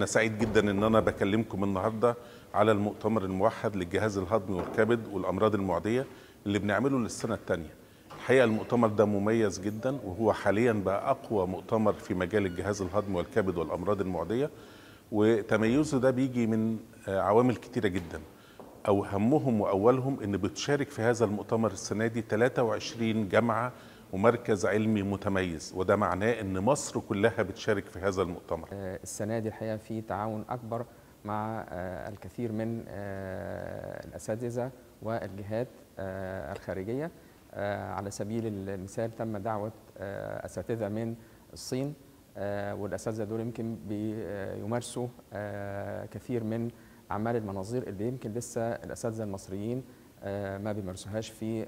سعيد جدا ان انا بكلمكم النهارده على المؤتمر الموحد للجهاز الهضمي والكبد والامراض المعديه اللي بنعمله للسنه الثانيه. الحقيقه المؤتمر ده مميز جدا وهو حاليا بقى اقوى مؤتمر في مجال الجهاز الهضمي والكبد والامراض المعديه وتميزه ده بيجي من عوامل كتيره جدا. اوهمهم واولهم ان بتشارك في هذا المؤتمر السنه دي 23 جامعه ومركز علمي متميز وده معناه ان مصر كلها بتشارك في هذا المؤتمر السنه دي الحقيقه في تعاون اكبر مع الكثير من الاساتذه والجهات الخارجيه على سبيل المثال تم دعوه اساتذه من الصين والاساتذه دول يمكن بيمارسوا كثير من اعمال المناظير اللي يمكن لسه الاساتذه المصريين ما بيمارسوهاش في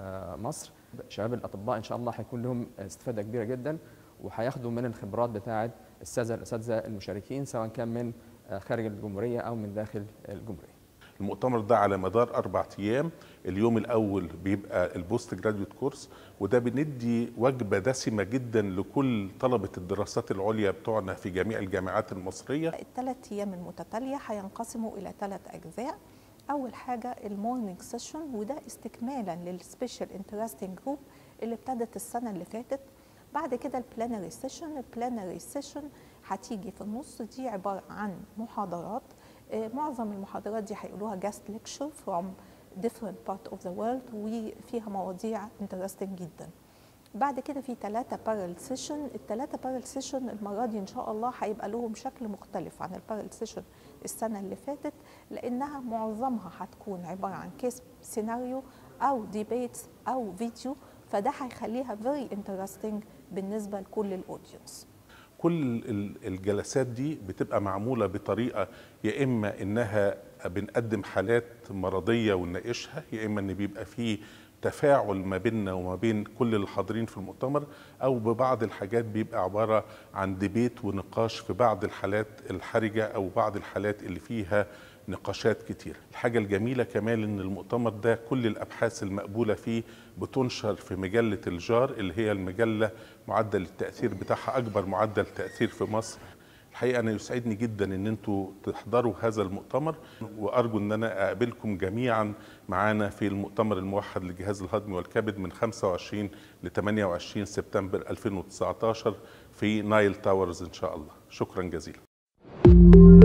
مصر شباب الاطباء ان شاء الله هيكون لهم استفاده كبيره جدا وهياخدوا من الخبرات بتاعه الساده الاساتذه المشاركين سواء كان من خارج الجمهوريه او من داخل الجمهوريه. المؤتمر ده على مدار اربع ايام، اليوم الاول بيبقى البوست جراديويت كورس وده بندي وجبه دسمه جدا لكل طلبه الدراسات العليا بتوعنا في جميع الجامعات المصريه. الثلاث ايام المتتاليه هينقسموا الى ثلاث اجزاء. اول حاجه المورنينج سيشن وده استكمالا للسبيشال انترستنج جروب اللي ابتدت السنه اللي فاتت بعد كده البلانري سيشن البلانري سيشن هتيجي في النص دي عباره عن محاضرات معظم المحاضرات دي هيقولوها جاست ليكشر فروم different part of the world وفيها مواضيع انترستنج جدا بعد كده في ثلاثة بارل سيشن الثلاثة بارل سيشن المرة دي إن شاء الله هيبقى لهم شكل مختلف عن البارل سيشن السنة اللي فاتت لأنها معظمها هتكون عبارة عن كيس سيناريو أو ديبيتس أو فيديو فده هيخليها فيري انترستنج بالنسبة لكل الأودينس كل الجلسات دي بتبقى معمولة بطريقة يا إما إنها بنقدم حالات مرضية ونناقشها يا إما إن بيبقى فيه تفاعل ما بيننا وما بين كل الحاضرين في المؤتمر او ببعض الحاجات بيبقى عباره عن ديبيت ونقاش في بعض الحالات الحرجه او بعض الحالات اللي فيها نقاشات كتير الحاجة الجميلة كمان ان المؤتمر ده كل الابحاث المقبولة فيه بتنشر في مجلة الجار اللي هي المجلة معدل التأثير بتاعها اكبر معدل تأثير في مصر الحقيقه انا يسعدني جدا ان انتوا تحضروا هذا المؤتمر وارجو ان انا اقابلكم جميعا معانا في المؤتمر الموحد للجهاز الهضمي والكبد من 25 ل 28 سبتمبر 2019 في نايل تاورز ان شاء الله شكرا جزيلا